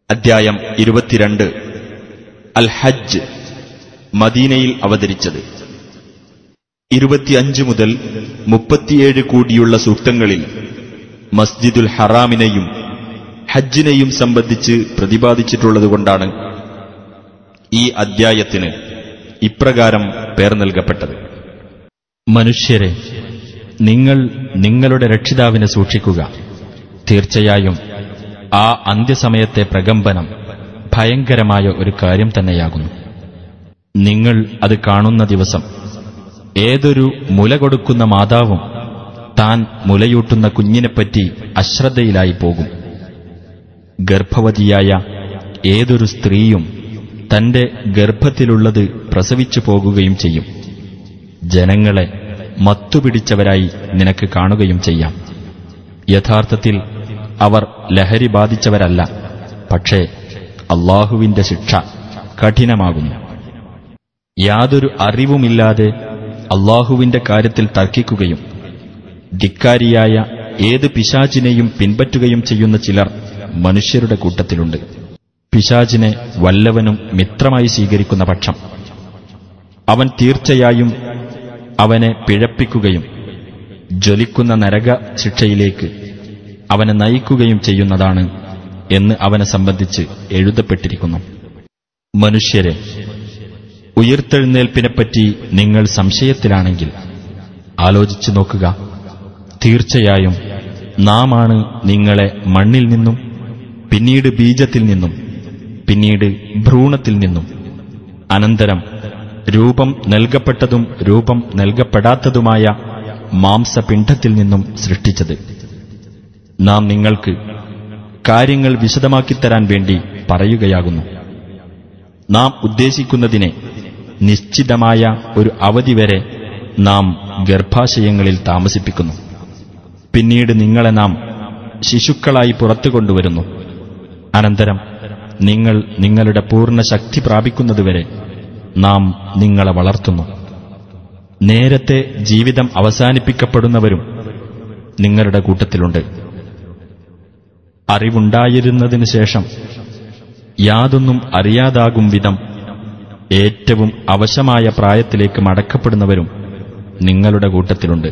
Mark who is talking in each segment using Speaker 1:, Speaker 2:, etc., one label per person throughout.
Speaker 1: അധ്യായം ഇരുപത്തിരണ്ട് അൽ ഹജ്ജ് മദീനയിൽ അവതരിച്ചത് ഇരുപത്തിയഞ്ച് മുതൽ മുപ്പത്തിയേഴ് കൂടിയുള്ള സൂക്തങ്ങളിൽ മസ്ജിദുൽ ഹറാമിനെയും ഹജ്ജിനെയും സംബന്ധിച്ച് പ്രതിപാദിച്ചിട്ടുള്ളതുകൊണ്ടാണ് ഈ അദ്ധ്യായത്തിന് ഇപ്രകാരം പേർ നൽകപ്പെട്ടത്
Speaker 2: മനുഷ്യരെ നിങ്ങൾ നിങ്ങളുടെ രക്ഷിതാവിനെ സൂക്ഷിക്കുക തീർച്ചയായും ആ അന്ത്യസമയത്തെ പ്രകമ്പനം ഭയങ്കരമായ ഒരു കാര്യം തന്നെയാകുന്നു നിങ്ങൾ അത് കാണുന്ന ദിവസം ഏതൊരു മുല കൊടുക്കുന്ന മാതാവും താൻ മുലയൂട്ടുന്ന കുഞ്ഞിനെപ്പറ്റി അശ്രദ്ധയിലായി പോകും ഗർഭവതിയായ ഏതൊരു സ്ത്രീയും തന്റെ ഗർഭത്തിലുള്ളത് പ്രസവിച്ചു പോകുകയും ചെയ്യും ജനങ്ങളെ മത്തുപിടിച്ചവരായി നിനക്ക് കാണുകയും ചെയ്യാം യഥാർത്ഥത്തിൽ അവർ ലഹരി ബാധിച്ചവരല്ല പക്ഷേ അള്ളാഹുവിന്റെ ശിക്ഷ കഠിനമാകുന്നു യാതൊരു അറിവുമില്ലാതെ അള്ളാഹുവിന്റെ കാര്യത്തിൽ തർക്കിക്കുകയും ധിക്കാരിയായ ഏത് പിശാചിനെയും പിൻപറ്റുകയും ചെയ്യുന്ന ചിലർ മനുഷ്യരുടെ കൂട്ടത്തിലുണ്ട് പിശാചിനെ വല്ലവനും മിത്രമായി സ്വീകരിക്കുന്ന പക്ഷം അവൻ തീർച്ചയായും അവനെ പിഴപ്പിക്കുകയും ജ്വലിക്കുന്ന നരക ശിക്ഷയിലേക്ക് അവനെ നയിക്കുകയും ചെയ്യുന്നതാണ് എന്ന് അവനെ സംബന്ധിച്ച് എഴുതപ്പെട്ടിരിക്കുന്നു മനുഷ്യരെ ഉയർത്തെഴുന്നേൽപ്പിനെപ്പറ്റി നിങ്ങൾ സംശയത്തിലാണെങ്കിൽ ആലോചിച്ചു നോക്കുക തീർച്ചയായും നാമാണ് നിങ്ങളെ മണ്ണിൽ നിന്നും പിന്നീട് ബീജത്തിൽ നിന്നും പിന്നീട് ഭ്രൂണത്തിൽ നിന്നും അനന്തരം രൂപം നൽകപ്പെട്ടതും രൂപം നൽകപ്പെടാത്തതുമായ മാംസപിണ്ഡത്തിൽ നിന്നും സൃഷ്ടിച്ചത് നാം നിങ്ങൾക്ക് കാര്യങ്ങൾ വിശദമാക്കിത്തരാൻ വേണ്ടി പറയുകയാകുന്നു നാം ഉദ്ദേശിക്കുന്നതിനെ നിശ്ചിതമായ ഒരു അവധി വരെ നാം ഗർഭാശയങ്ങളിൽ താമസിപ്പിക്കുന്നു പിന്നീട് നിങ്ങളെ നാം ശിശുക്കളായി പുറത്തു കൊണ്ടുവരുന്നു അനന്തരം നിങ്ങൾ നിങ്ങളുടെ പൂർണ്ണ ശക്തി പ്രാപിക്കുന്നതുവരെ നാം നിങ്ങളെ വളർത്തുന്നു നേരത്തെ ജീവിതം അവസാനിപ്പിക്കപ്പെടുന്നവരും നിങ്ങളുടെ കൂട്ടത്തിലുണ്ട് അറിവുണ്ടായിരുന്നതിനു ശേഷം യാതൊന്നും അറിയാതാകും വിധം ഏറ്റവും അവശമായ പ്രായത്തിലേക്ക് മടക്കപ്പെടുന്നവരും നിങ്ങളുടെ കൂട്ടത്തിലുണ്ട്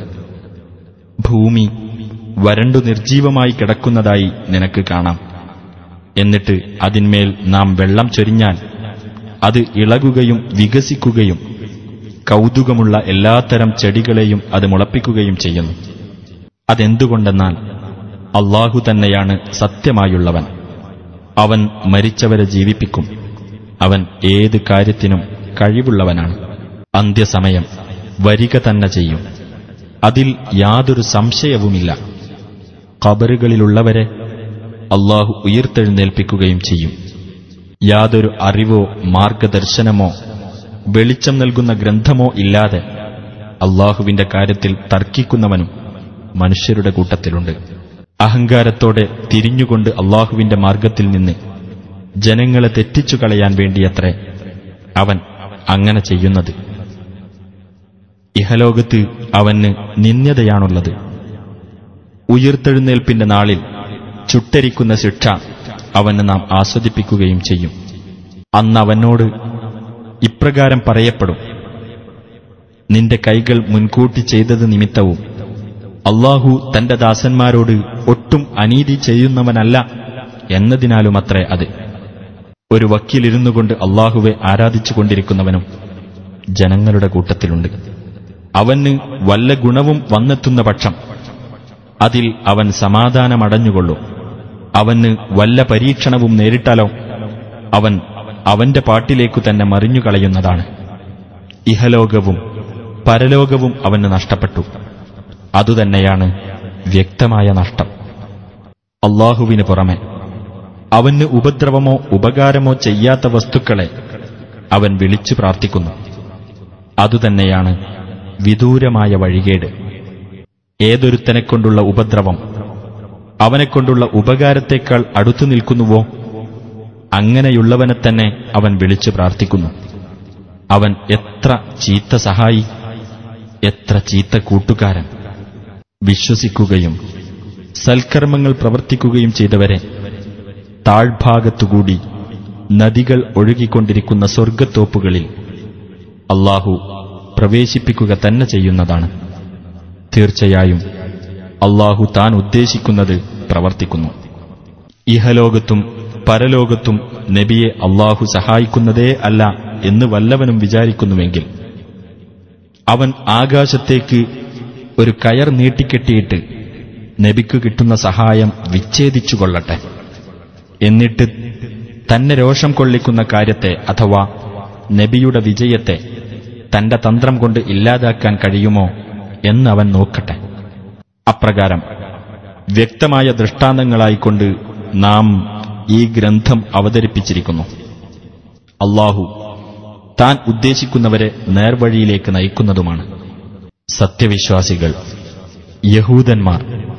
Speaker 2: ഭൂമി വരണ്ടു നിർജീവമായി കിടക്കുന്നതായി നിനക്ക് കാണാം എന്നിട്ട് അതിന്മേൽ നാം വെള്ളം ചൊരിഞ്ഞാൽ അത് ഇളകുകയും വികസിക്കുകയും കൗതുകമുള്ള എല്ലാത്തരം ചെടികളെയും അത് മുളപ്പിക്കുകയും ചെയ്യുന്നു അതെന്തുകൊണ്ടെന്നാൽ അള്ളാഹു തന്നെയാണ് സത്യമായുള്ളവൻ അവൻ മരിച്ചവരെ ജീവിപ്പിക്കും അവൻ ഏത് കാര്യത്തിനും കഴിവുള്ളവനാണ് അന്ത്യസമയം വരിക തന്നെ ചെയ്യും അതിൽ യാതൊരു സംശയവുമില്ല ഖബറുകളിലുള്ളവരെ അള്ളാഹു ഉയർത്തെഴുന്നേൽപ്പിക്കുകയും ചെയ്യും യാതൊരു അറിവോ മാർഗദർശനമോ വെളിച്ചം നൽകുന്ന ഗ്രന്ഥമോ ഇല്ലാതെ അള്ളാഹുവിന്റെ കാര്യത്തിൽ തർക്കിക്കുന്നവനും മനുഷ്യരുടെ കൂട്ടത്തിലുണ്ട് അഹങ്കാരത്തോടെ തിരിഞ്ഞുകൊണ്ട് അള്ളാഹുവിന്റെ മാർഗത്തിൽ നിന്ന് ജനങ്ങളെ തെറ്റിച്ചു കളയാൻ വേണ്ടിയത്രേ അവൻ അങ്ങനെ ചെയ്യുന്നത് ഇഹലോകത്ത് അവന് നിന്ദ്യതയാണുള്ളത് ഉയർത്തെഴുന്നേൽപ്പിന്റെ നാളിൽ ചുട്ടരിക്കുന്ന ശിക്ഷ അവന് നാം ആസ്വദിപ്പിക്കുകയും ചെയ്യും അന്ന് അവനോട് ഇപ്രകാരം പറയപ്പെടും നിന്റെ കൈകൾ മുൻകൂട്ടി ചെയ്തത് നിമിത്തവും അള്ളാഹു തന്റെ ദാസന്മാരോട് ഒട്ടും അനീതി ചെയ്യുന്നവനല്ല എന്നതിനാലുമത്രേ അത് ഒരു വക്കീലിരുന്നു കൊണ്ട് അള്ളാഹുവെ ആരാധിച്ചുകൊണ്ടിരിക്കുന്നവനും ജനങ്ങളുടെ കൂട്ടത്തിലുണ്ട് അവന് വല്ല ഗുണവും വന്നെത്തുന്ന പക്ഷം അതിൽ അവൻ സമാധാനമടഞ്ഞുകൊള്ളും അവന് വല്ല പരീക്ഷണവും നേരിട്ടാലോ അവൻ അവന്റെ പാട്ടിലേക്കു തന്നെ മറിഞ്ഞുകളയുന്നതാണ് ഇഹലോകവും പരലോകവും അവന് നഷ്ടപ്പെട്ടു അതുതന്നെയാണ് വ്യക്തമായ നഷ്ടം അള്ളാഹുവിന് പുറമെ അവന് ഉപദ്രവമോ ഉപകാരമോ ചെയ്യാത്ത വസ്തുക്കളെ അവൻ വിളിച്ചു പ്രാർത്ഥിക്കുന്നു അതുതന്നെയാണ് വിദൂരമായ വഴികേട് ഏതൊരുത്തനെക്കൊണ്ടുള്ള ഉപദ്രവം അവനെക്കൊണ്ടുള്ള ഉപകാരത്തേക്കാൾ അടുത്തു നിൽക്കുന്നുവോ അങ്ങനെയുള്ളവനെ തന്നെ അവൻ വിളിച്ചു പ്രാർത്ഥിക്കുന്നു അവൻ എത്ര ചീത്ത സഹായി എത്ര ചീത്ത കൂട്ടുകാരൻ വിശ്വസിക്കുകയും സൽക്കർമ്മങ്ങൾ പ്രവർത്തിക്കുകയും ചെയ്തവരെ താഴ്ഭാഗത്തുകൂടി നദികൾ ഒഴുകിക്കൊണ്ടിരിക്കുന്ന സ്വർഗത്തോപ്പുകളിൽ അള്ളാഹു പ്രവേശിപ്പിക്കുക തന്നെ ചെയ്യുന്നതാണ് തീർച്ചയായും അള്ളാഹു താൻ ഉദ്ദേശിക്കുന്നത് പ്രവർത്തിക്കുന്നു ഇഹലോകത്തും പരലോകത്തും നബിയെ അള്ളാഹു സഹായിക്കുന്നതേ അല്ല എന്ന് വല്ലവനും വിചാരിക്കുന്നുവെങ്കിൽ അവൻ ആകാശത്തേക്ക് ഒരു കയർ നീട്ടിക്കെട്ടിയിട്ട് നബിക്ക് കിട്ടുന്ന സഹായം വിച്ഛേദിച്ചുകൊള്ളട്ടെ എന്നിട്ട് തന്നെ രോഷം കൊള്ളിക്കുന്ന കാര്യത്തെ അഥവാ നബിയുടെ വിജയത്തെ തന്റെ തന്ത്രം കൊണ്ട് ഇല്ലാതാക്കാൻ കഴിയുമോ എന്നവൻ നോക്കട്ടെ അപ്രകാരം വ്യക്തമായ ദൃഷ്ടാന്തങ്ങളായിക്കൊണ്ട് നാം ഈ ഗ്രന്ഥം അവതരിപ്പിച്ചിരിക്കുന്നു അള്ളാഹു താൻ ഉദ്ദേശിക്കുന്നവരെ നേർവഴിയിലേക്ക് നയിക്കുന്നതുമാണ് സത്യവിശ്വാസികൾ യഹൂദന്മാർ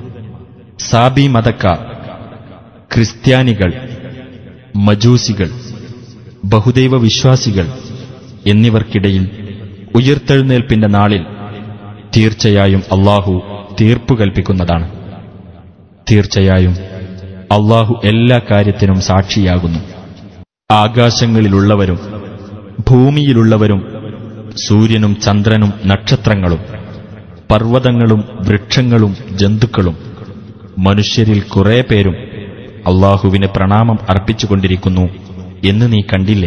Speaker 2: സാബി മതക്കാർ ക്രിസ്ത്യാനികൾ മജൂസികൾ ബഹുദൈവ വിശ്വാസികൾ എന്നിവർക്കിടയിൽ ഉയർത്തെഴുന്നേൽപ്പിന്റെ നാളിൽ തീർച്ചയായും അള്ളാഹു തീർപ്പു കൽപ്പിക്കുന്നതാണ് തീർച്ചയായും അള്ളാഹു എല്ലാ കാര്യത്തിനും സാക്ഷിയാകുന്നു ആകാശങ്ങളിലുള്ളവരും ഭൂമിയിലുള്ളവരും സൂര്യനും ചന്ദ്രനും നക്ഷത്രങ്ങളും പർവ്വതങ്ങളും വൃക്ഷങ്ങളും ജന്തുക്കളും മനുഷ്യരിൽ കുറെ പേരും അള്ളാഹുവിന് പ്രണാമം അർപ്പിച്ചുകൊണ്ടിരിക്കുന്നു എന്ന് നീ കണ്ടില്ലേ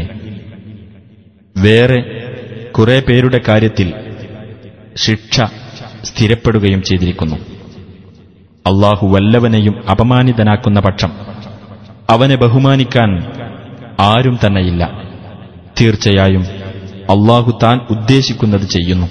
Speaker 2: വേറെ കുറെ പേരുടെ കാര്യത്തിൽ ശിക്ഷ സ്ഥിരപ്പെടുകയും ചെയ്തിരിക്കുന്നു അള്ളാഹു വല്ലവനെയും അപമാനിതനാക്കുന്ന പക്ഷം അവനെ ബഹുമാനിക്കാൻ ആരും തന്നെയില്ല തീർച്ചയായും അള്ളാഹു താൻ ഉദ്ദേശിക്കുന്നത് ചെയ്യുന്നു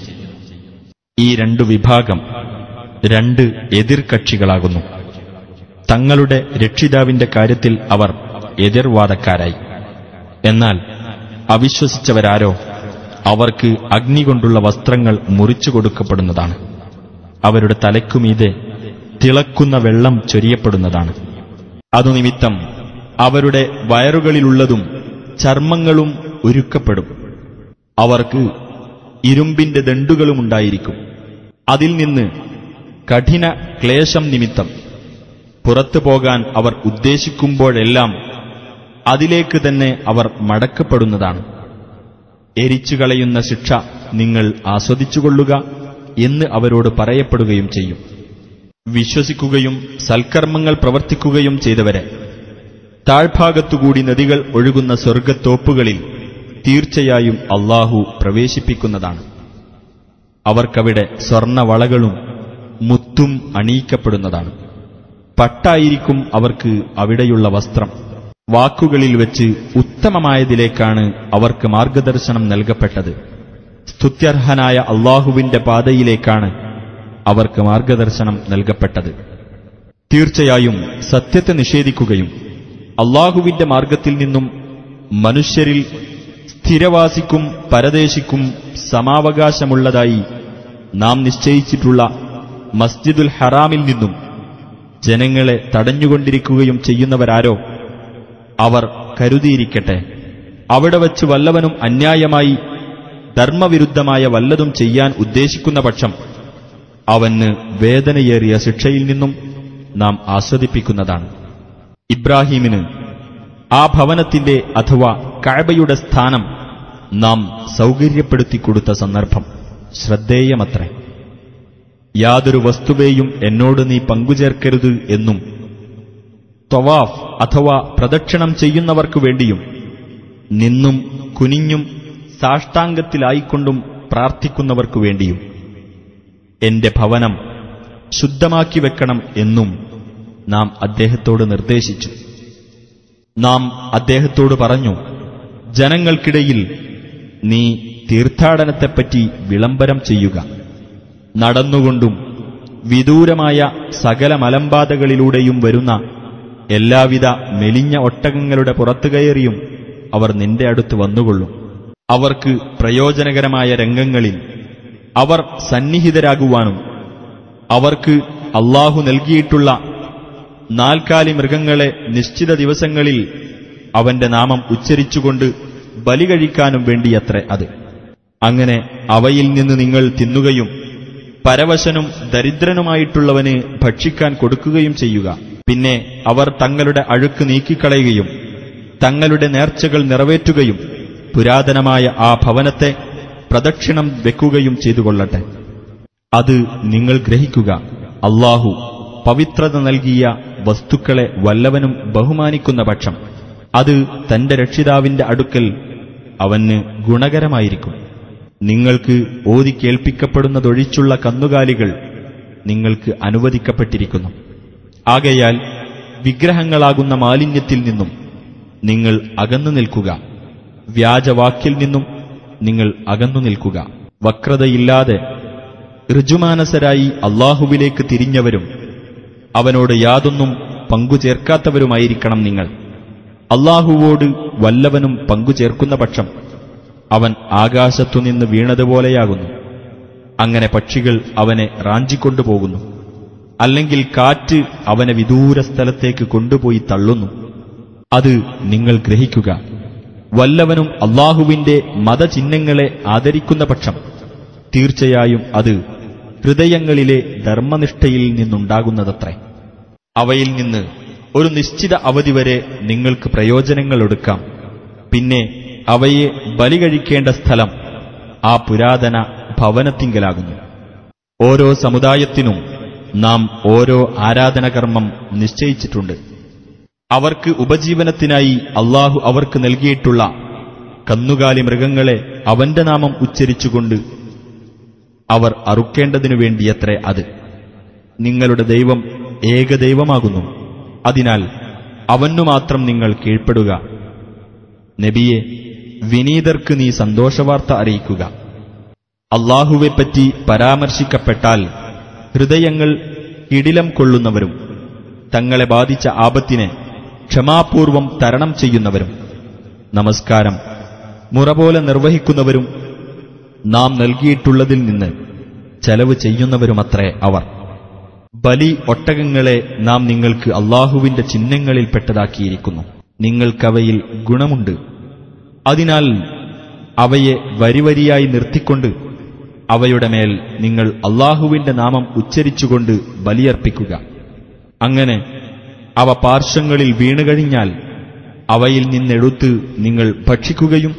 Speaker 2: ഈ രണ്ടു വിഭാഗം രണ്ട് എതിർകക്ഷികളാകുന്നു തങ്ങളുടെ രക്ഷിതാവിന്റെ കാര്യത്തിൽ അവർ എതിർവാദക്കാരായി എന്നാൽ അവിശ്വസിച്ചവരാരോ അവർക്ക് അഗ്നി കൊണ്ടുള്ള വസ്ത്രങ്ങൾ മുറിച്ചു കൊടുക്കപ്പെടുന്നതാണ് അവരുടെ തലയ്ക്കുമീതെ തിളക്കുന്ന വെള്ളം ചൊരിയപ്പെടുന്നതാണ് അതു നിമിത്തം അവരുടെ വയറുകളിലുള്ളതും ചർമ്മങ്ങളും ഒരുക്കപ്പെടും അവർക്ക് ഇരുമ്പിന്റെ ദണ്ടുകളുമുണ്ടായിരിക്കും അതിൽ നിന്ന് കഠിന ക്ലേശം നിമിത്തം പുറത്തു പോകാൻ അവർ ഉദ്ദേശിക്കുമ്പോഴെല്ലാം അതിലേക്ക് തന്നെ അവർ മടക്കപ്പെടുന്നതാണ് എരിച്ചുകളയുന്ന ശിക്ഷ നിങ്ങൾ ആസ്വദിച്ചുകൊള്ളുക എന്ന് അവരോട് പറയപ്പെടുകയും ചെയ്യും വിശ്വസിക്കുകയും സൽക്കർമ്മങ്ങൾ പ്രവർത്തിക്കുകയും ചെയ്തവരെ താഴ്ഭാഗത്തുകൂടി നദികൾ ഒഴുകുന്ന സ്വർഗത്തോപ്പുകളിൽ തീർച്ചയായും അള്ളാഹു പ്രവേശിപ്പിക്കുന്നതാണ് അവർക്കവിടെ സ്വർണവളകളും മുത്തും അണിയിക്കപ്പെടുന്നതാണ് പട്ടായിരിക്കും അവർക്ക് അവിടെയുള്ള വസ്ത്രം വാക്കുകളിൽ വെച്ച് ഉത്തമമായതിലേക്കാണ് അവർക്ക് മാർഗദർശനം നൽകപ്പെട്ടത് സ്തുത്യർഹനായ അള്ളാഹുവിന്റെ പാതയിലേക്കാണ് അവർക്ക് മാർഗദർശനം നൽകപ്പെട്ടത് തീർച്ചയായും സത്യത്തെ നിഷേധിക്കുകയും അള്ളാഹുവിന്റെ മാർഗത്തിൽ നിന്നും മനുഷ്യരിൽ സ്ഥിരവാസിക്കും പരദേശിക്കും സമാവകാശമുള്ളതായി നാം നിശ്ചയിച്ചിട്ടുള്ള മസ്ജിദുൽ ഹറാമിൽ നിന്നും ജനങ്ങളെ തടഞ്ഞുകൊണ്ടിരിക്കുകയും ചെയ്യുന്നവരാരോ അവർ കരുതിയിരിക്കട്ടെ അവിടെ വച്ച് വല്ലവനും അന്യായമായി ധർമ്മവിരുദ്ധമായ വല്ലതും ചെയ്യാൻ ഉദ്ദേശിക്കുന്ന പക്ഷം അവന് വേദനയേറിയ ശിക്ഷയിൽ നിന്നും നാം ആസ്വദിപ്പിക്കുന്നതാണ് ഇബ്രാഹീമിന് ആ ഭവനത്തിന്റെ അഥവാ കഴബയുടെ സ്ഥാനം നാം സൗകര്യപ്പെടുത്തി കൊടുത്ത സന്ദർഭം ശ്രദ്ധേയമത്രേ യാതൊരു വസ്തുവേയും എന്നോട് നീ പങ്കുചേർക്കരുത് എന്നും ത്വവാഫ് അഥവാ പ്രദക്ഷിണം ചെയ്യുന്നവർക്കു വേണ്ടിയും നിന്നും കുനിഞ്ഞും സാഷ്ടാംഗത്തിലായിക്കൊണ്ടും പ്രാർത്ഥിക്കുന്നവർക്കു വേണ്ടിയും എന്റെ ഭവനം ശുദ്ധമാക്കി വെക്കണം എന്നും നാം അദ്ദേഹത്തോട് നിർദ്ദേശിച്ചു നാം അദ്ദേഹത്തോട് പറഞ്ഞു ജനങ്ങൾക്കിടയിൽ നീ തീർത്ഥാടനത്തെപ്പറ്റി വിളംബരം ചെയ്യുക നടന്നുകൊണ്ടും വിദൂരമായ സകല മലമ്പാതകളിലൂടെയും വരുന്ന എല്ലാവിധ മെലിഞ്ഞ ഒട്ടകങ്ങളുടെ പുറത്തു കയറിയും അവർ നിന്റെ അടുത്ത് വന്നുകൊള്ളും അവർക്ക് പ്രയോജനകരമായ രംഗങ്ങളിൽ അവർ സന്നിഹിതരാകുവാനും അവർക്ക് അള്ളാഹു നൽകിയിട്ടുള്ള നാൽക്കാലി മൃഗങ്ങളെ നിശ്ചിത ദിവസങ്ങളിൽ അവന്റെ നാമം ഉച്ചരിച്ചുകൊണ്ട് ബലി കഴിക്കാനും വേണ്ടിയത്രേ അത് അങ്ങനെ അവയിൽ നിന്ന് നിങ്ങൾ തിന്നുകയും പരവശനും ദരിദ്രനുമായിട്ടുള്ളവന് ഭക്ഷിക്കാൻ കൊടുക്കുകയും ചെയ്യുക
Speaker 1: പിന്നെ അവർ തങ്ങളുടെ അഴുക്ക് നീക്കിക്കളയുകയും തങ്ങളുടെ നേർച്ചകൾ നിറവേറ്റുകയും പുരാതനമായ ആ ഭവനത്തെ പ്രദക്ഷിണം വെക്കുകയും ചെയ്തുകൊള്ളട്ടെ അത് നിങ്ങൾ ഗ്രഹിക്കുക അള്ളാഹു പവിത്രത നൽകിയ വസ്തുക്കളെ വല്ലവനും ബഹുമാനിക്കുന്ന പക്ഷം അത് തന്റെ രക്ഷിതാവിന്റെ അടുക്കൽ അവന് ഗുണകരമായിരിക്കും നിങ്ങൾക്ക് ഓതി കേൾപ്പിക്കപ്പെടുന്നതൊഴിച്ചുള്ള കന്നുകാലികൾ നിങ്ങൾക്ക് അനുവദിക്കപ്പെട്ടിരിക്കുന്നു ആകയാൽ വിഗ്രഹങ്ങളാകുന്ന മാലിന്യത്തിൽ നിന്നും നിങ്ങൾ അകന്നു നിൽക്കുക വ്യാജവാക്കിൽ നിന്നും നിങ്ങൾ അകന്നു നിൽക്കുക വക്രതയില്ലാതെ ഋജുമാനസരായി അള്ളാഹുവിലേക്ക് തിരിഞ്ഞവരും അവനോട് യാതൊന്നും പങ്കുചേർക്കാത്തവരുമായിരിക്കണം നിങ്ങൾ അള്ളാഹുവോട് വല്ലവനും പങ്കുചേർക്കുന്ന പക്ഷം അവൻ ആകാശത്തുനിന്ന് വീണതുപോലെയാകുന്നു അങ്ങനെ പക്ഷികൾ അവനെ റാഞ്ചിക്കൊണ്ടുപോകുന്നു അല്ലെങ്കിൽ കാറ്റ് അവനെ വിദൂര സ്ഥലത്തേക്ക് കൊണ്ടുപോയി തള്ളുന്നു അത് നിങ്ങൾ ഗ്രഹിക്കുക വല്ലവനും അള്ളാഹുവിന്റെ മതചിഹ്നങ്ങളെ ആദരിക്കുന്ന പക്ഷം തീർച്ചയായും അത് ഹൃദയങ്ങളിലെ ധർമ്മനിഷ്ഠയിൽ നിന്നുണ്ടാകുന്നതത്രേ അവയിൽ നിന്ന് ഒരു നിശ്ചിത അവധി വരെ നിങ്ങൾക്ക് പ്രയോജനങ്ങൾ എടുക്കാം പിന്നെ അവയെ ബലി കഴിക്കേണ്ട സ്ഥലം ആ പുരാതന ഭവനത്തിങ്കലാകുന്നു ഓരോ സമുദായത്തിനും നാം ഓരോ ആരാധനകർമ്മം നിശ്ചയിച്ചിട്ടുണ്ട് അവർക്ക് ഉപജീവനത്തിനായി അള്ളാഹു അവർക്ക് നൽകിയിട്ടുള്ള കന്നുകാലി മൃഗങ്ങളെ അവന്റെ നാമം ഉച്ചരിച്ചുകൊണ്ട് അവർ അറുക്കേണ്ടതിനു വേണ്ടിയത്രേ അത് നിങ്ങളുടെ ദൈവം ഏകദൈവമാകുന്നു അതിനാൽ അവനു മാത്രം നിങ്ങൾ കീഴ്പ്പെടുക നബിയെ വിനീതർക്ക് നീ സന്തോഷവാർത്ത അറിയിക്കുക അള്ളാഹുവെപ്പറ്റി പരാമർശിക്കപ്പെട്ടാൽ ഹൃദയങ്ങൾ ഇടിലം കൊള്ളുന്നവരും തങ്ങളെ ബാധിച്ച ആപത്തിനെ ക്ഷമാപൂർവം തരണം ചെയ്യുന്നവരും നമസ്കാരം മുറ പോലെ നിർവഹിക്കുന്നവരും നാം നൽകിയിട്ടുള്ളതിൽ നിന്ന് ചെലവ് ചെയ്യുന്നവരുമത്രേ അവർ ബലി ഒട്ടകങ്ങളെ നാം നിങ്ങൾക്ക് അള്ളാഹുവിന്റെ ചിഹ്നങ്ങളിൽപ്പെട്ടതാക്കിയിരിക്കുന്നു നിങ്ങൾക്കവയിൽ ഗുണമുണ്ട് അതിനാൽ അവയെ വരിവരിയായി നിർത്തിക്കൊണ്ട് അവയുടെ മേൽ നിങ്ങൾ അള്ളാഹുവിന്റെ നാമം ഉച്ചരിച്ചുകൊണ്ട് ബലിയർപ്പിക്കുക അങ്ങനെ അവ പാർശ്വങ്ങളിൽ വീണുകഴിഞ്ഞാൽ അവയിൽ നിന്നെടുത്ത് നിങ്ങൾ ഭക്ഷിക്കുകയും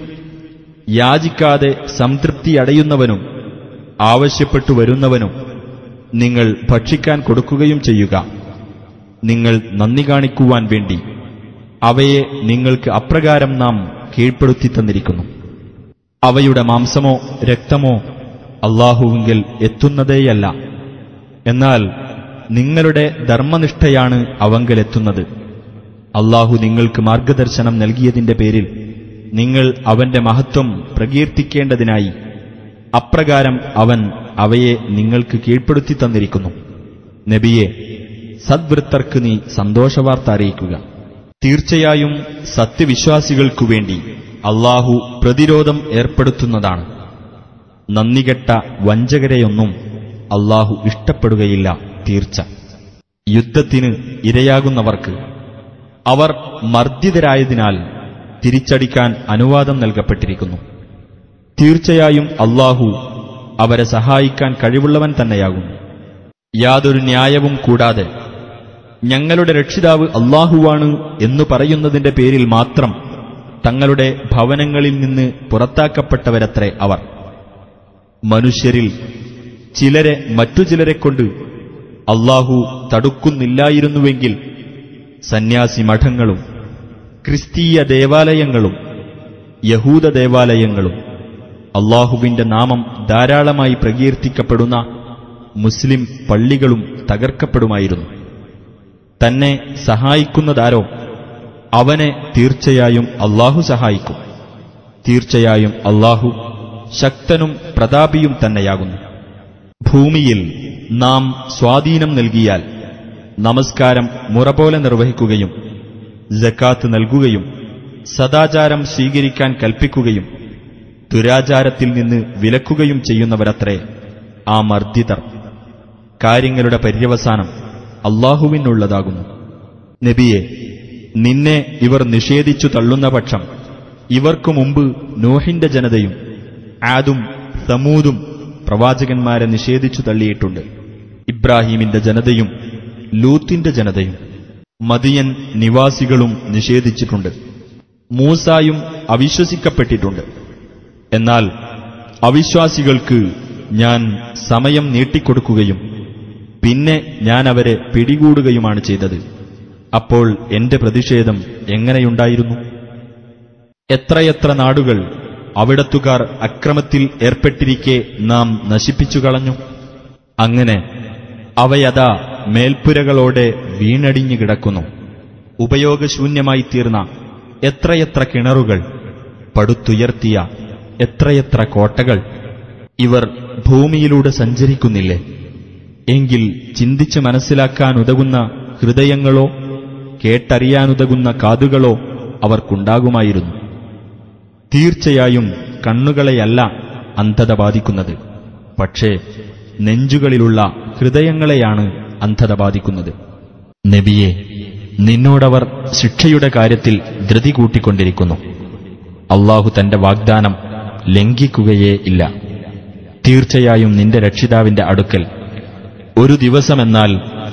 Speaker 1: യാചിക്കാതെ സംതൃപ്തിയടയുന്നവനും ആവശ്യപ്പെട്ടു വരുന്നവനും നിങ്ങൾ ഭക്ഷിക്കാൻ കൊടുക്കുകയും ചെയ്യുക നിങ്ങൾ നന്ദി കാണിക്കുവാൻ വേണ്ടി അവയെ നിങ്ങൾക്ക് അപ്രകാരം നാം കീഴ്പ്പെടുത്തി തന്നിരിക്കുന്നു അവയുടെ മാംസമോ രക്തമോ അള്ളാഹുവിങ്കിൽ എത്തുന്നതേയല്ല എന്നാൽ നിങ്ങളുടെ ധർമ്മനിഷ്ഠയാണ് അവങ്കലെത്തുന്നത് അള്ളാഹു നിങ്ങൾക്ക് മാർഗദർശനം നൽകിയതിന്റെ പേരിൽ നിങ്ങൾ അവന്റെ മഹത്വം പ്രകീർത്തിക്കേണ്ടതിനായി അപ്രകാരം അവൻ അവയെ നിങ്ങൾക്ക് കീഴ്പ്പെടുത്തി തന്നിരിക്കുന്നു നബിയെ സദ്വൃത്തർക്ക് നീ സന്തോഷവാർത്ത അറിയിക്കുക തീർച്ചയായും സത്യവിശ്വാസികൾക്കു വേണ്ടി അള്ളാഹു പ്രതിരോധം ഏർപ്പെടുത്തുന്നതാണ് നന്ദികെട്ട വഞ്ചകരെയൊന്നും അള്ളാഹു ഇഷ്ടപ്പെടുകയില്ല തീർച്ച യുദ്ധത്തിന് ഇരയാകുന്നവർക്ക് അവർ മർദ്ദിതരായതിനാൽ തിരിച്ചടിക്കാൻ അനുവാദം നൽകപ്പെട്ടിരിക്കുന്നു തീർച്ചയായും അള്ളാഹു അവരെ സഹായിക്കാൻ കഴിവുള്ളവൻ തന്നെയാകുന്നു യാതൊരു ന്യായവും കൂടാതെ ഞങ്ങളുടെ രക്ഷിതാവ് അള്ളാഹുവാണ് എന്നു പറയുന്നതിന്റെ പേരിൽ മാത്രം തങ്ങളുടെ ഭവനങ്ങളിൽ നിന്ന് പുറത്താക്കപ്പെട്ടവരത്രേ അവർ മനുഷ്യരിൽ ചിലരെ മറ്റു ചിലരെ കൊണ്ട് അള്ളാഹു തടുക്കുന്നില്ലായിരുന്നുവെങ്കിൽ സന്യാസി മഠങ്ങളും ക്രിസ്തീയ ദേവാലയങ്ങളും യഹൂദ ദേവാലയങ്ങളും അള്ളാഹുവിന്റെ നാമം ധാരാളമായി പ്രകീർത്തിക്കപ്പെടുന്ന മുസ്ലിം പള്ളികളും തകർക്കപ്പെടുമായിരുന്നു തന്നെ സഹായിക്കുന്നതാരോ അവനെ തീർച്ചയായും അള്ളാഹു സഹായിക്കും തീർച്ചയായും അള്ളാഹു ശക്തനും പ്രതാപിയും തന്നെയാകുന്നു ഭൂമിയിൽ നാം സ്വാധീനം നൽകിയാൽ നമസ്കാരം മുറ പോലെ നിർവഹിക്കുകയും ജക്കാത്ത് നൽകുകയും സദാചാരം സ്വീകരിക്കാൻ കൽപ്പിക്കുകയും ദുരാചാരത്തിൽ നിന്ന് വിലക്കുകയും ചെയ്യുന്നവരത്രേ ആ മർദ്ദിതർ കാര്യങ്ങളുടെ പര്യവസാനം അള്ളാഹുവിനുള്ളതാകുന്നു നബിയെ നിന്നെ ഇവർ നിഷേധിച്ചു തള്ളുന്ന പക്ഷം ഇവർക്കു മുമ്പ് നോഹിന്റെ ജനതയും ആദും സമൂതും പ്രവാചകന്മാരെ നിഷേധിച്ചു തള്ളിയിട്ടുണ്ട് ഇബ്രാഹീമിന്റെ ജനതയും ലൂത്തിന്റെ ജനതയും മദിയൻ നിവാസികളും നിഷേധിച്ചിട്ടുണ്ട് മൂസായും അവിശ്വസിക്കപ്പെട്ടിട്ടുണ്ട് എന്നാൽ അവിശ്വാസികൾക്ക് ഞാൻ സമയം നീട്ടിക്കൊടുക്കുകയും പിന്നെ ഞാൻ അവരെ പിടികൂടുകയുമാണ് ചെയ്തത് അപ്പോൾ എന്റെ പ്രതിഷേധം എങ്ങനെയുണ്ടായിരുന്നു എത്രയെത്ര നാടുകൾ അവിടത്തുകാർ അക്രമത്തിൽ ഏർപ്പെട്ടിരിക്കെ നാം നശിപ്പിച്ചു കളഞ്ഞു അങ്ങനെ അവയതാ മേൽപ്പുരകളോടെ വീണടിഞ്ഞു കിടക്കുന്നു ഉപയോഗശൂന്യമായി തീർന്ന എത്രയെത്ര കിണറുകൾ പടുത്തുയർത്തിയ എത്രയെത്ര കോട്ടകൾ ഇവർ ഭൂമിയിലൂടെ സഞ്ചരിക്കുന്നില്ലേ എങ്കിൽ ചിന്തിച്ച് മനസ്സിലാക്കാനുതകുന്ന ഹൃദയങ്ങളോ കേട്ടറിയാനുതകുന്ന കാതുകളോ അവർക്കുണ്ടാകുമായിരുന്നു തീർച്ചയായും കണ്ണുകളെയല്ല അന്ധത ബാധിക്കുന്നത് പക്ഷേ നെഞ്ചുകളിലുള്ള ഹൃദയങ്ങളെയാണ് അന്ധത ബാധിക്കുന്നത്
Speaker 2: നബിയെ നിന്നോടവർ ശിക്ഷയുടെ കാര്യത്തിൽ ധൃതി കൂട്ടിക്കൊണ്ടിരിക്കുന്നു അള്ളാഹു തന്റെ വാഗ്ദാനം ലംഘിക്കുകയേ ഇല്ല തീർച്ചയായും നിന്റെ രക്ഷിതാവിന്റെ അടുക്കൽ ഒരു ദിവസമെന്നാൽ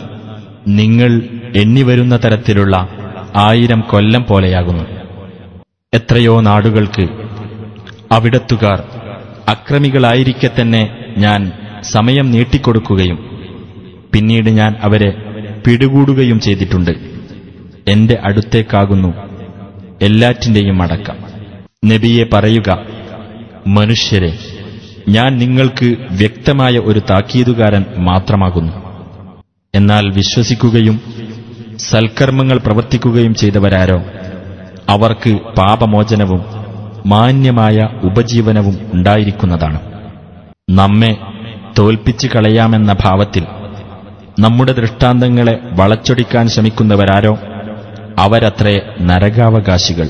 Speaker 2: നിങ്ങൾ എണ്ണിവരുന്ന തരത്തിലുള്ള ആയിരം കൊല്ലം പോലെയാകുന്നു എത്രയോ നാടുകൾക്ക് അവിടത്തുകാർ അക്രമികളായിരിക്കെ തന്നെ ഞാൻ സമയം നീട്ടിക്കൊടുക്കുകയും പിന്നീട് ഞാൻ അവരെ പിടികൂടുകയും ചെയ്തിട്ടുണ്ട് എന്റെ അടുത്തേക്കാകുന്നു എല്ലാറ്റിന്റെയും അടക്കം നബിയെ പറയുക മനുഷ്യരെ ഞാൻ നിങ്ങൾക്ക് വ്യക്തമായ ഒരു താക്കീതുകാരൻ മാത്രമാകുന്നു എന്നാൽ വിശ്വസിക്കുകയും സൽക്കർമ്മങ്ങൾ പ്രവർത്തിക്കുകയും ചെയ്തവരാരോ അവർക്ക് പാപമോചനവും മാന്യമായ ഉപജീവനവും ഉണ്ടായിരിക്കുന്നതാണ് നമ്മെ തോൽപ്പിച്ചു കളയാമെന്ന ഭാവത്തിൽ നമ്മുടെ ദൃഷ്ടാന്തങ്ങളെ വളച്ചൊടിക്കാൻ ശ്രമിക്കുന്നവരാരോ അവരത്രേ നരകാവകാശികൾ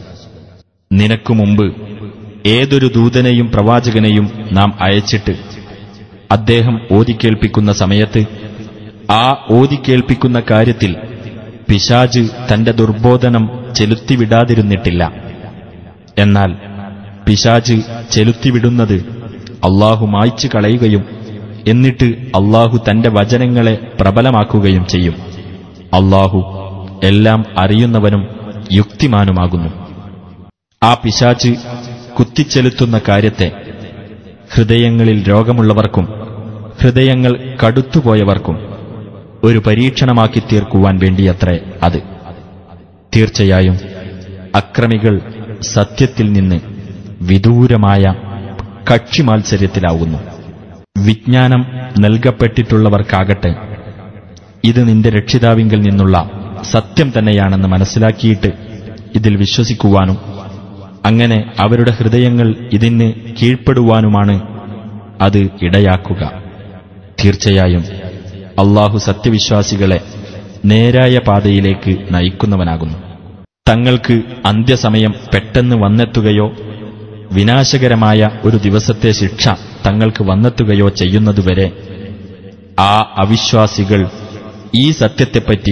Speaker 2: നിനക്കു മുമ്പ് ഏതൊരു ദൂതനെയും പ്രവാചകനെയും നാം അയച്ചിട്ട് അദ്ദേഹം ഓതിക്കേൾപ്പിക്കുന്ന സമയത്ത് ആ ഓതിക്കേൾപ്പിക്കുന്ന കാര്യത്തിൽ പിശാജ് തന്റെ ദുർബോധനം ചെലുത്തിവിടാതിരുന്നിട്ടില്ല എന്നാൽ പിശാജ് ചെലുത്തിവിടുന്നത് അള്ളാഹു മായ്ച്ചു കളയുകയും എന്നിട്ട് അള്ളാഹു തന്റെ വചനങ്ങളെ പ്രബലമാക്കുകയും ചെയ്യും അള്ളാഹു എല്ലാം അറിയുന്നവനും യുക്തിമാനുമാകുന്നു ആ പിശാച്ച് കുത്തിച്ചെലുത്തുന്ന കാര്യത്തെ ഹൃദയങ്ങളിൽ രോഗമുള്ളവർക്കും ഹൃദയങ്ങൾ കടുത്തുപോയവർക്കും ഒരു പരീക്ഷണമാക്കി തീർക്കുവാൻ വേണ്ടിയത്രേ അത് തീർച്ചയായും അക്രമികൾ സത്യത്തിൽ നിന്ന് വിദൂരമായ കക്ഷിമാത്സര്യത്തിലാവുന്നു വിജ്ഞാനം നൽകപ്പെട്ടിട്ടുള്ളവർക്കാകട്ടെ ഇത് നിന്റെ രക്ഷിതാവിങ്കിൽ നിന്നുള്ള സത്യം തന്നെയാണെന്ന് മനസ്സിലാക്കിയിട്ട് ഇതിൽ വിശ്വസിക്കുവാനും അങ്ങനെ അവരുടെ ഹൃദയങ്ങൾ ഇതിന് കീഴ്പ്പെടുവാനുമാണ് അത് ഇടയാക്കുക തീർച്ചയായും അള്ളാഹു സത്യവിശ്വാസികളെ നേരായ പാതയിലേക്ക് നയിക്കുന്നവനാകുന്നു തങ്ങൾക്ക് അന്ത്യസമയം പെട്ടെന്ന് വന്നെത്തുകയോ വിനാശകരമായ ഒരു ദിവസത്തെ ശിക്ഷ തങ്ങൾക്ക് വന്നെത്തുകയോ ചെയ്യുന്നതുവരെ ആ അവിശ്വാസികൾ ഈ സത്യത്തെപ്പറ്റി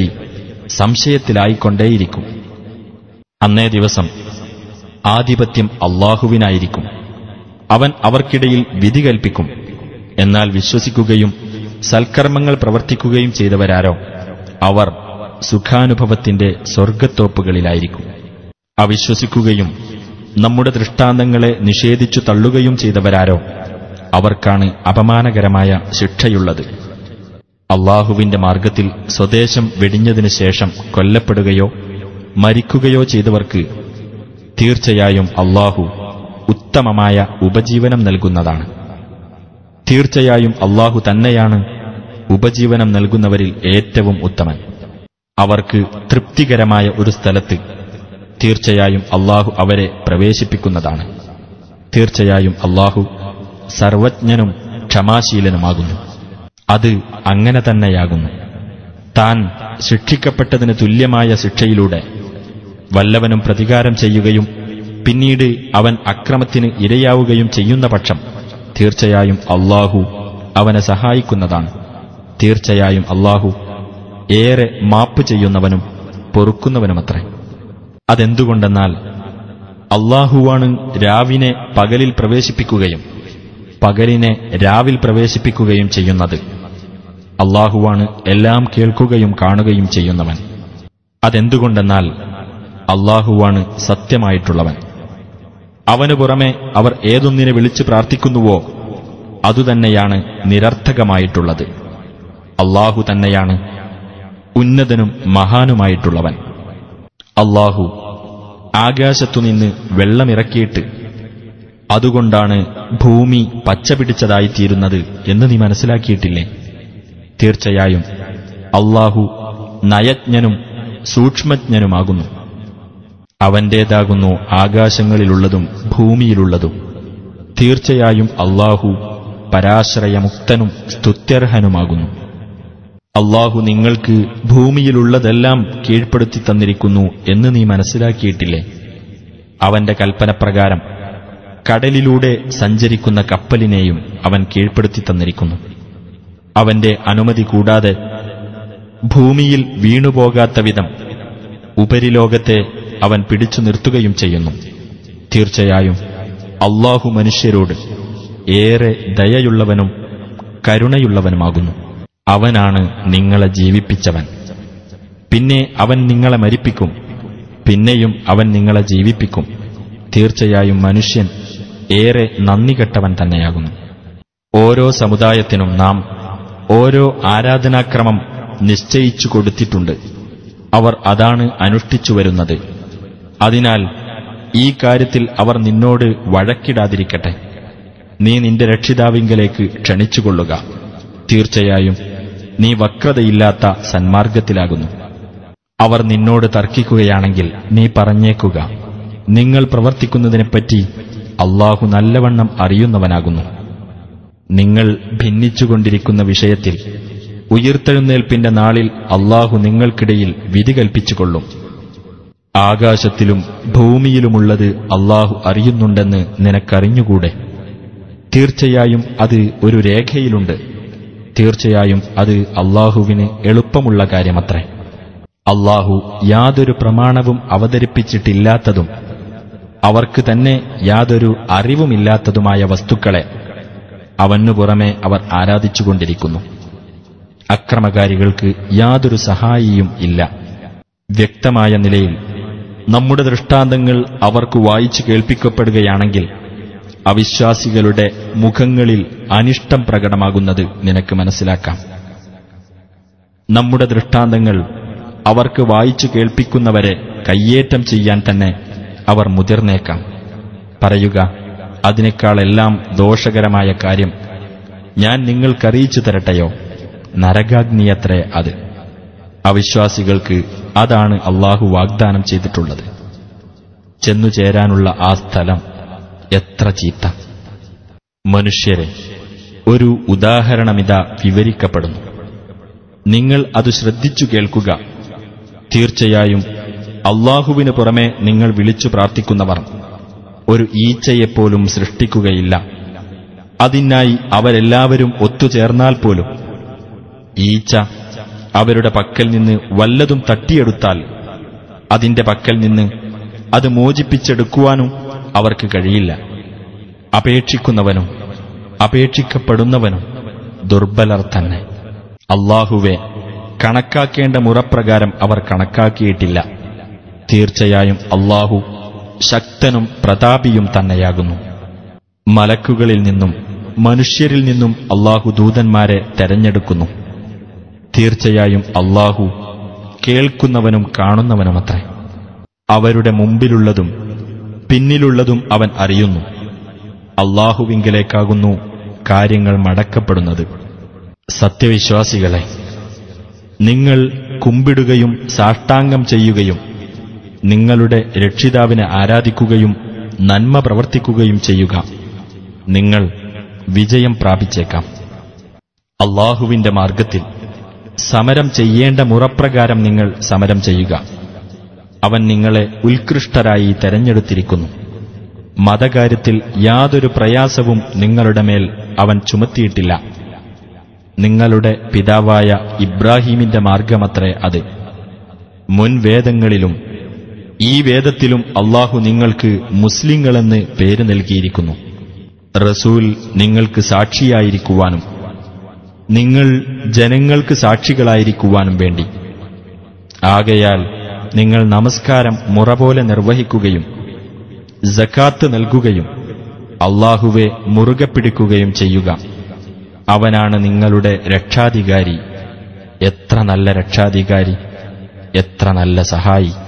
Speaker 2: സംശയത്തിലായിക്കൊണ്ടേയിരിക്കും അന്നേ ദിവസം ആധിപത്യം അള്ളാഹുവിനായിരിക്കും അവൻ അവർക്കിടയിൽ വിധി കൽപ്പിക്കും എന്നാൽ വിശ്വസിക്കുകയും സൽക്കർമ്മങ്ങൾ പ്രവർത്തിക്കുകയും ചെയ്തവരാരോ അവർ സുഖാനുഭവത്തിന്റെ സ്വർഗത്തോപ്പുകളിലായിരിക്കും അവിശ്വസിക്കുകയും നമ്മുടെ ദൃഷ്ടാന്തങ്ങളെ നിഷേധിച്ചു തള്ളുകയും ചെയ്തവരാരോ അവർക്കാണ് അപമാനകരമായ ശിക്ഷയുള്ളത് അള്ളാഹുവിന്റെ മാർഗത്തിൽ സ്വദേശം വെടിഞ്ഞതിനു ശേഷം കൊല്ലപ്പെടുകയോ മരിക്കുകയോ ചെയ്തവർക്ക് തീർച്ചയായും അള്ളാഹു ഉത്തമമായ ഉപജീവനം നൽകുന്നതാണ് തീർച്ചയായും അള്ളാഹു തന്നെയാണ് ഉപജീവനം നൽകുന്നവരിൽ ഏറ്റവും ഉത്തമൻ അവർക്ക് തൃപ്തികരമായ ഒരു സ്ഥലത്ത് തീർച്ചയായും അള്ളാഹു അവരെ പ്രവേശിപ്പിക്കുന്നതാണ് തീർച്ചയായും അള്ളാഹു സർവജ്ഞനും ക്ഷമാശീലനുമാകുന്നു അത് അങ്ങനെ തന്നെയാകുന്നു താൻ ശിക്ഷിക്കപ്പെട്ടതിന് തുല്യമായ ശിക്ഷയിലൂടെ വല്ലവനും പ്രതികാരം ചെയ്യുകയും പിന്നീട് അവൻ അക്രമത്തിന് ഇരയാവുകയും ചെയ്യുന്ന പക്ഷം തീർച്ചയായും അള്ളാഹു അവനെ സഹായിക്കുന്നതാണ് തീർച്ചയായും അള്ളാഹു ഏറെ മാപ്പ് ചെയ്യുന്നവനും പൊറുക്കുന്നവനുമത്രേ അതെന്തുകൊണ്ടെന്നാൽ അള്ളാഹുവാണ് രാവിനെ പകലിൽ പ്രവേശിപ്പിക്കുകയും പകലിനെ രാവിൽ പ്രവേശിപ്പിക്കുകയും ചെയ്യുന്നത് അള്ളാഹുവാണ് എല്ലാം കേൾക്കുകയും കാണുകയും ചെയ്യുന്നവൻ അതെന്തുകൊണ്ടെന്നാൽ അള്ളാഹുവാണ് സത്യമായിട്ടുള്ളവൻ അവനു പുറമെ അവർ ഏതൊന്നിനെ വിളിച്ചു പ്രാർത്ഥിക്കുന്നുവോ അതുതന്നെയാണ് നിരർത്ഥകമായിട്ടുള്ളത് അള്ളാഹു തന്നെയാണ് ഉന്നതനും മഹാനുമായിട്ടുള്ളവൻ അള്ളാഹു ആകാശത്തുനിന്ന് വെള്ളമിറക്കിയിട്ട് അതുകൊണ്ടാണ് ഭൂമി പച്ചപിടിച്ചതായിത്തീരുന്നത് എന്ന് നീ മനസ്സിലാക്കിയിട്ടില്ലേ തീർച്ചയായും അള്ളാഹു നയജ്ഞനും സൂക്ഷ്മജ്ഞനുമാകുന്നു അവന്റേതാകുന്നു ആകാശങ്ങളിലുള്ളതും ഭൂമിയിലുള്ളതും തീർച്ചയായും അള്ളാഹു പരാശ്രയമുക്തനും സ്തുത്യർഹനുമാകുന്നു അള്ളാഹു നിങ്ങൾക്ക് ഭൂമിയിലുള്ളതെല്ലാം കീഴ്പ്പെടുത്തി തന്നിരിക്കുന്നു എന്ന് നീ മനസ്സിലാക്കിയിട്ടില്ലേ അവന്റെ കൽപ്പനപ്രകാരം കടലിലൂടെ സഞ്ചരിക്കുന്ന കപ്പലിനെയും അവൻ കീഴ്പ്പെടുത്തി തന്നിരിക്കുന്നു അവന്റെ അനുമതി കൂടാതെ ഭൂമിയിൽ വീണുപോകാത്ത വിധം ഉപരിലോകത്തെ അവൻ പിടിച്ചു നിർത്തുകയും ചെയ്യുന്നു തീർച്ചയായും അള്ളാഹു മനുഷ്യരോട് ഏറെ ദയയുള്ളവനും കരുണയുള്ളവനുമാകുന്നു അവനാണ് നിങ്ങളെ ജീവിപ്പിച്ചവൻ പിന്നെ അവൻ നിങ്ങളെ മരിപ്പിക്കും പിന്നെയും അവൻ നിങ്ങളെ ജീവിപ്പിക്കും തീർച്ചയായും മനുഷ്യൻ ഏറെ നന്ദികെട്ടവൻ തന്നെയാകുന്നു ഓരോ സമുദായത്തിനും നാം ഓരോ ആരാധനാക്രമം നിശ്ചയിച്ചു കൊടുത്തിട്ടുണ്ട് അവർ അതാണ് അനുഷ്ഠിച്ചു വരുന്നത് അതിനാൽ ഈ കാര്യത്തിൽ അവർ നിന്നോട് വഴക്കിടാതിരിക്കട്ടെ നീ നിന്റെ രക്ഷിതാവിങ്കലേക്ക് ക്ഷണിച്ചുകൊള്ളുക തീർച്ചയായും നീ വക്രതയില്ലാത്ത സന്മാർഗത്തിലാകുന്നു അവർ നിന്നോട് തർക്കിക്കുകയാണെങ്കിൽ നീ പറഞ്ഞേക്കുക നിങ്ങൾ പ്രവർത്തിക്കുന്നതിനെപ്പറ്റി അള്ളാഹു നല്ലവണ്ണം അറിയുന്നവനാകുന്നു നിങ്ങൾ ഭിന്നിച്ചുകൊണ്ടിരിക്കുന്ന വിഷയത്തിൽ ഉയിർത്തെഴുന്നേൽപ്പിന്റെ നാളിൽ അള്ളാഹു നിങ്ങൾക്കിടയിൽ വിധി കൽപ്പിച്ചുകൊള്ളും ആകാശത്തിലും ഭൂമിയിലുമുള്ളത് അള്ളാഹു അറിയുന്നുണ്ടെന്ന് നിനക്കറിഞ്ഞുകൂടെ തീർച്ചയായും അത് ഒരു രേഖയിലുണ്ട് തീർച്ചയായും അത് അള്ളാഹുവിന് എളുപ്പമുള്ള കാര്യമത്രേ അള്ളാഹു യാതൊരു പ്രമാണവും അവതരിപ്പിച്ചിട്ടില്ലാത്തതും അവർക്ക് തന്നെ യാതൊരു അറിവുമില്ലാത്തതുമായ വസ്തുക്കളെ അവനു പുറമെ അവർ ആരാധിച്ചുകൊണ്ടിരിക്കുന്നു അക്രമകാരികൾക്ക് യാതൊരു സഹായിയും ഇല്ല വ്യക്തമായ നിലയിൽ നമ്മുടെ ദൃഷ്ടാന്തങ്ങൾ അവർക്ക് വായിച്ചു കേൾപ്പിക്കപ്പെടുകയാണെങ്കിൽ അവിശ്വാസികളുടെ മുഖങ്ങളിൽ അനിഷ്ടം പ്രകടമാകുന്നത് നിനക്ക് മനസ്സിലാക്കാം നമ്മുടെ ദൃഷ്ടാന്തങ്ങൾ അവർക്ക് വായിച്ചു കേൾപ്പിക്കുന്നവരെ കയ്യേറ്റം ചെയ്യാൻ തന്നെ അവർ മുതിർന്നേക്കാം പറയുക അതിനേക്കാളെല്ലാം ദോഷകരമായ കാര്യം ഞാൻ നിങ്ങൾക്കറിയിച്ചു തരട്ടെയോ നരകാഗ്നിയത്രേ അത് അവിശ്വാസികൾക്ക് അതാണ് അള്ളാഹു വാഗ്ദാനം ചെയ്തിട്ടുള്ളത് ചെന്നുചേരാനുള്ള ആ സ്ഥലം എത്ര ചീത്ത മനുഷ്യരെ ഒരു ഉദാഹരണമിതാ വിവരിക്കപ്പെടുന്നു നിങ്ങൾ അത് ശ്രദ്ധിച്ചു കേൾക്കുക തീർച്ചയായും അള്ളാഹുവിന് പുറമെ നിങ്ങൾ വിളിച്ചു പ്രാർത്ഥിക്കുന്നവർ ഒരു ഈച്ചയെപ്പോലും സൃഷ്ടിക്കുകയില്ല അതിനായി അവരെല്ലാവരും ഒത്തുചേർന്നാൽ പോലും ഈച്ച അവരുടെ പക്കൽ നിന്ന് വല്ലതും തട്ടിയെടുത്താൽ അതിന്റെ പക്കൽ നിന്ന് അത് മോചിപ്പിച്ചെടുക്കുവാനും അവർക്ക് കഴിയില്ല അപേക്ഷിക്കുന്നവനും അപേക്ഷിക്കപ്പെടുന്നവനും ദുർബലർ തന്നെ അള്ളാഹുവെ കണക്കാക്കേണ്ട മുറപ്രകാരം അവർ കണക്കാക്കിയിട്ടില്ല തീർച്ചയായും അള്ളാഹു ശക്തനും പ്രതാപിയും തന്നെയാകുന്നു മലക്കുകളിൽ നിന്നും മനുഷ്യരിൽ നിന്നും അള്ളാഹു ദൂതന്മാരെ തെരഞ്ഞെടുക്കുന്നു തീർച്ചയായും അള്ളാഹു കേൾക്കുന്നവനും കാണുന്നവനുമത്രേ അവരുടെ മുമ്പിലുള്ളതും പിന്നിലുള്ളതും അവൻ അറിയുന്നു അള്ളാഹുവിങ്കലേക്കാകുന്നു കാര്യങ്ങൾ മടക്കപ്പെടുന്നത് സത്യവിശ്വാസികളെ നിങ്ങൾ കുമ്പിടുകയും സാഷ്ടാംഗം ചെയ്യുകയും നിങ്ങളുടെ രക്ഷിതാവിനെ ആരാധിക്കുകയും നന്മ പ്രവർത്തിക്കുകയും ചെയ്യുക നിങ്ങൾ വിജയം പ്രാപിച്ചേക്കാം അള്ളാഹുവിന്റെ മാർഗത്തിൽ സമരം ചെയ്യേണ്ട മുറപ്രകാരം നിങ്ങൾ സമരം ചെയ്യുക അവൻ നിങ്ങളെ ഉത്കൃഷ്ടരായി തെരഞ്ഞെടുത്തിരിക്കുന്നു മതകാര്യത്തിൽ യാതൊരു പ്രയാസവും നിങ്ങളുടെ മേൽ അവൻ ചുമത്തിയിട്ടില്ല നിങ്ങളുടെ പിതാവായ ഇബ്രാഹീമിന്റെ മാർഗമത്രേ അത് മുൻ വേദങ്ങളിലും ഈ വേദത്തിലും അള്ളാഹു നിങ്ങൾക്ക് മുസ്ലിങ്ങളെന്ന് പേര് നൽകിയിരിക്കുന്നു റസൂൽ നിങ്ങൾക്ക് സാക്ഷിയായിരിക്കുവാനും നിങ്ങൾ ജനങ്ങൾക്ക് സാക്ഷികളായിരിക്കുവാനും വേണ്ടി ആകയാൽ നിങ്ങൾ നമസ്കാരം മുറ പോലെ നിർവഹിക്കുകയും ജക്കാത്ത് നൽകുകയും അള്ളാഹുവെ മുറുകെ പിടിക്കുകയും ചെയ്യുക അവനാണ് നിങ്ങളുടെ രക്ഷാധികാരി എത്ര നല്ല രക്ഷാധികാരി എത്ര നല്ല സഹായി